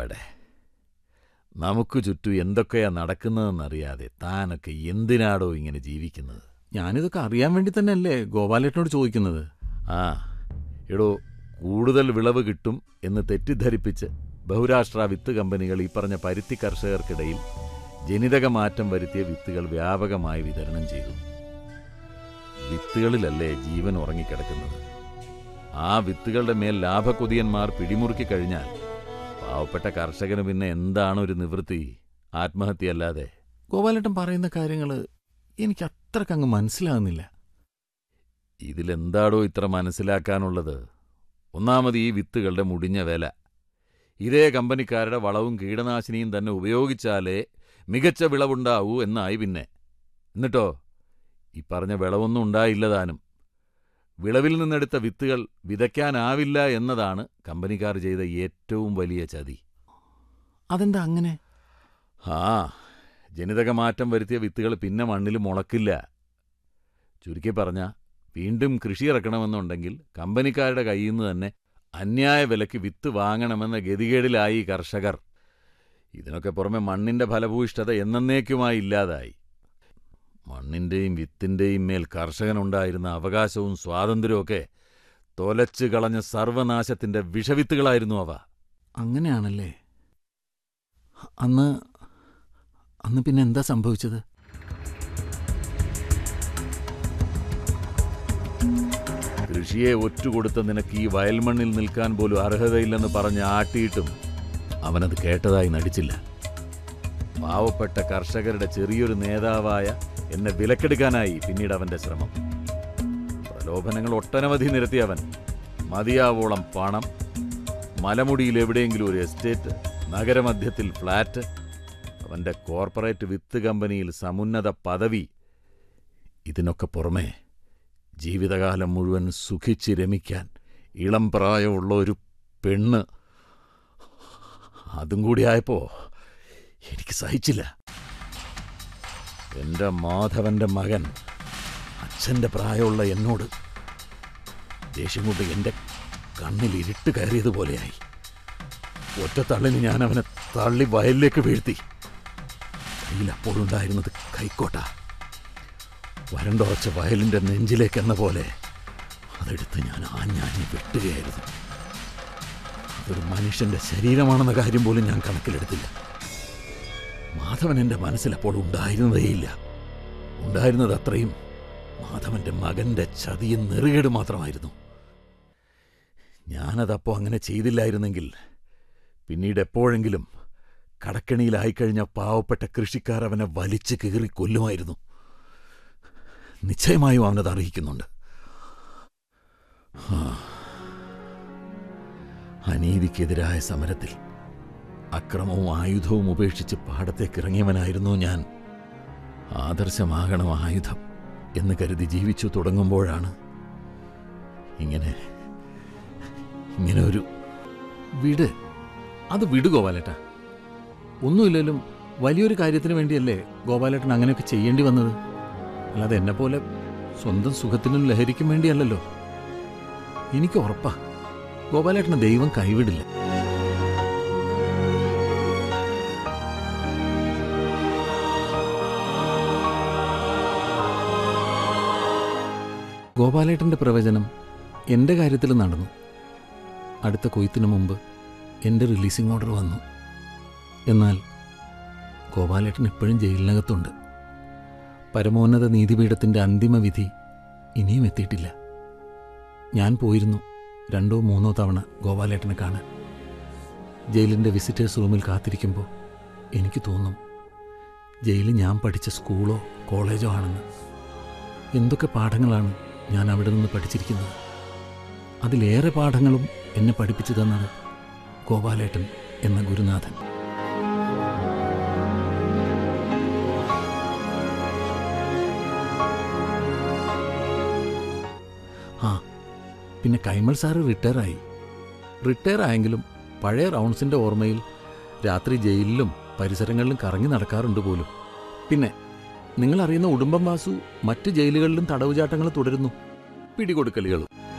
എവിടെ നമുക്ക് ചുറ്റും എന്തൊക്കെയാ നടക്കുന്നതെന്നറിയാതെ താനൊക്കെ എന്തിനാടോ ഇങ്ങനെ ജീവിക്കുന്നത് ഞാനിതൊക്കെ അറിയാൻ വേണ്ടി തന്നെയല്ലേ ഗോപാലേട്ടനോട് ചോദിക്കുന്നത് ആ എടോ കൂടുതൽ വിളവ് കിട്ടും എന്ന് തെറ്റിദ്ധരിപ്പിച്ച് ബഹുരാഷ്ട്ര വിത്ത് കമ്പനികൾ ഈ പറഞ്ഞ പരുത്തി കർഷകർക്കിടയിൽ ജനിതക മാറ്റം വരുത്തിയ വിത്തുകൾ വ്യാപകമായി വിതരണം ചെയ്തു വിത്തുകളിലല്ലേ ജീവൻ ഉറങ്ങിക്കിടക്കുന്നത് ആ വിത്തുകളുടെ മേൽ ലാഭക്കൊതിയന്മാർ പിടിമുറുക്കി കഴിഞ്ഞാൽ പാവപ്പെട്ട കർഷകന് പിന്നെ എന്താണ് ഒരു നിവൃത്തി ആത്മഹത്യയല്ലാതെ ഗോപാലേട്ടൻ പറയുന്ന കാര്യങ്ങൾ എനിക്ക് അത്രക്കങ്ങ് മനസ്സിലാകുന്നില്ല ഇതിലെന്താടോ ഇത്ര മനസ്സിലാക്കാനുള്ളത് ഒന്നാമത് ഈ വിത്തുകളുടെ മുടിഞ്ഞ വില ഇതേ കമ്പനിക്കാരുടെ വളവും കീടനാശിനിയും തന്നെ ഉപയോഗിച്ചാലേ മികച്ച വിളവുണ്ടാവൂ എന്നായി പിന്നെ എന്നിട്ടോ ഈ പറഞ്ഞ വിളവൊന്നും ഉണ്ടായില്ല താനും വിളവിൽ നിന്നെടുത്ത വിത്തുകൾ വിതയ്ക്കാനാവില്ല എന്നതാണ് കമ്പനിക്കാർ ചെയ്ത ഏറ്റവും വലിയ ചതി അതെന്താ അങ്ങനെ ആ ജനിതക മാറ്റം വരുത്തിയ വിത്തുകൾ പിന്നെ മണ്ണിൽ മുളക്കില്ല ചുരുക്കി പറഞ്ഞ വീണ്ടും കൃഷി ഇറക്കണമെന്നുണ്ടെങ്കിൽ കമ്പനിക്കാരുടെ കയ്യിൽ നിന്ന് തന്നെ അന്യായ വിലയ്ക്ക് വിത്ത് വാങ്ങണമെന്ന ഗതികേടിലായി ഈ കർഷകർ ഇതിനൊക്കെ പുറമെ മണ്ണിന്റെ ഫലഭൂയിഷ്ഠത എന്നേക്കുമായി ഇല്ലാതായി മണ്ണിന്റെയും വിത്തിന്റെയും മേൽ കർഷകനുണ്ടായിരുന്ന അവകാശവും സ്വാതന്ത്ര്യവുമൊക്കെ തൊലച്ചു കളഞ്ഞ സർവനാശത്തിന്റെ വിഷവിത്തുകളായിരുന്നു അവ അങ്ങനെയാണല്ലേ അന്ന് അന്ന് പിന്നെ എന്താ സംഭവിച്ചത് കൃഷിയെ ഒറ്റുകൊടുത്ത നിനക്ക് ഈ വയൽമണ്ണിൽ നിൽക്കാൻ പോലും അർഹതയില്ലെന്ന് പറഞ്ഞ് ആട്ടിയിട്ടും അവനത് കേട്ടതായി നടിച്ചില്ല പാവപ്പെട്ട കർഷകരുടെ ചെറിയൊരു നേതാവായ എന്നെ വിലക്കെടുക്കാനായി പിന്നീട് അവന്റെ ശ്രമം പ്രലോഭനങ്ങൾ ഒട്ടനവധി നിരത്തിയവൻ മതിയാവോളം പണം മലമുടിയിൽ എവിടെയെങ്കിലും ഒരു എസ്റ്റേറ്റ് നഗരമധ്യത്തിൽ ഫ്ലാറ്റ് അവന്റെ കോർപ്പറേറ്റ് വിത്ത് കമ്പനിയിൽ സമുന്നത പദവി ഇതിനൊക്കെ പുറമെ ജീവിതകാലം മുഴുവൻ സുഖിച്ച് രമിക്കാൻ ഇളം പ്രായമുള്ള ഒരു പെണ്ണ് അതും കൂടിയായപ്പോ എനിക്ക് സഹിച്ചില്ല എന്റെ മാധവന്റെ മകൻ അച്ഛന്റെ പ്രായമുള്ള എന്നോട് ദേഷ്യം കൊണ്ട് എന്റെ കണ്ണിൽ ഇരുട്ട് കയറിയതുപോലെയായി ഒറ്റത്തള്ളിന് ഞാൻ അവനെ തള്ളി വയലിലേക്ക് വീഴ്ത്തി കയ്യിൽ അപ്പോഴുണ്ടായിരുന്നത് കൈക്കോട്ട വരണ്ടുറച്ച വയലിന്റെ നെഞ്ചിലേക്കെന്ന പോലെ അതെടുത്ത് ഞാൻ ആഞ്ഞാഞ്ഞ് വെട്ടുകയായിരുന്നു അതൊരു മനുഷ്യന്റെ ശരീരമാണെന്ന കാര്യം പോലും ഞാൻ കണക്കിലെടുത്തില്ല മാധവൻ എൻ്റെ മനസ്സിൽ അപ്പോൾ ഉണ്ടായിരുന്നതേയില്ല ഉണ്ടായിരുന്നത് അത്രയും മാധവന്റെ മകന്റെ ചതിയും നെറുകേട് മാത്രമായിരുന്നു ഞാനതപ്പോൾ അങ്ങനെ ചെയ്തില്ലായിരുന്നെങ്കിൽ പിന്നീട് എപ്പോഴെങ്കിലും കടക്കണിയിലായിക്കഴിഞ്ഞ പാവപ്പെട്ട കൃഷിക്കാർ അവനെ വലിച്ചു കീറി കൊല്ലുമായിരുന്നു നിശ്ചയമായും അവനത് അറിയിക്കുന്നുണ്ട് ആ. അനീതിക്കെതിരായ സമരത്തിൽ അക്രമവും ആയുധവും ഉപേക്ഷിച്ച് പാടത്തേക്ക് ഇറങ്ങിയവനായിരുന്നു ഞാൻ ആദർശമാകണം ആയുധം എന്ന് കരുതി ജീവിച്ചു തുടങ്ങുമ്പോഴാണ് ഇങ്ങനെ ഇങ്ങനെ ഒരു വിട് അത് വിട് ഗോപാലേട്ട ഒന്നുമില്ലേലും വലിയൊരു കാര്യത്തിന് വേണ്ടിയല്ലേ ഗോപാലേട്ടൻ അങ്ങനെയൊക്കെ ചെയ്യേണ്ടി വന്നത് അല്ലാതെ എന്നെ പോലെ സ്വന്തം സുഖത്തിനും ലഹരിക്കും വേണ്ടിയല്ലല്ലോ എനിക്ക് ഉറപ്പാ ഗോപാലേട്ടനെ ദൈവം കൈവിടില്ല ഗോപാലേട്ടന്റെ പ്രവചനം എൻ്റെ കാര്യത്തിൽ നടന്നു അടുത്ത കൊയ്ത്തിനു മുമ്പ് എൻ്റെ റിലീസിംഗ് ഓർഡർ വന്നു എന്നാൽ ഗോപാലേട്ടൻ ഇപ്പോഴും ജയിലിനകത്തുണ്ട് പരമോന്നത നീതിപീഠത്തിൻ്റെ അന്തിമ വിധി ഇനിയും എത്തിയിട്ടില്ല ഞാൻ പോയിരുന്നു രണ്ടോ മൂന്നോ തവണ ഗോപാലേട്ടനെ കാണാൻ ജയിലിൻ്റെ വിസിറ്റേഴ്സ് റൂമിൽ കാത്തിരിക്കുമ്പോൾ എനിക്ക് തോന്നും ജയിലിൽ ഞാൻ പഠിച്ച സ്കൂളോ കോളേജോ ആണെന്ന് എന്തൊക്കെ പാഠങ്ങളാണ് ഞാൻ അവിടെ നിന്ന് പഠിച്ചിരിക്കുന്നത് അതിലേറെ പാഠങ്ങളും എന്നെ പഠിപ്പിച്ചു തന്നത് ഗോപാലേട്ടൻ എന്ന ഗുരുനാഥൻ ആ പിന്നെ കൈമൾ സാറ് റിട്ടയറായി റിട്ടയർ ആയെങ്കിലും പഴയ റൗണ്ട്സിൻ്റെ ഓർമ്മയിൽ രാത്രി ജയിലിലും പരിസരങ്ങളിലും കറങ്ങി നടക്കാറുണ്ട് പോലും പിന്നെ നിങ്ങൾ അറിയുന്ന ഉടുമ്പം വാസു മറ്റ് ജയിലുകളിലും തടവുചാട്ടങ്ങൾ തുടരുന്നു പിടികൊടുക്കലുകളും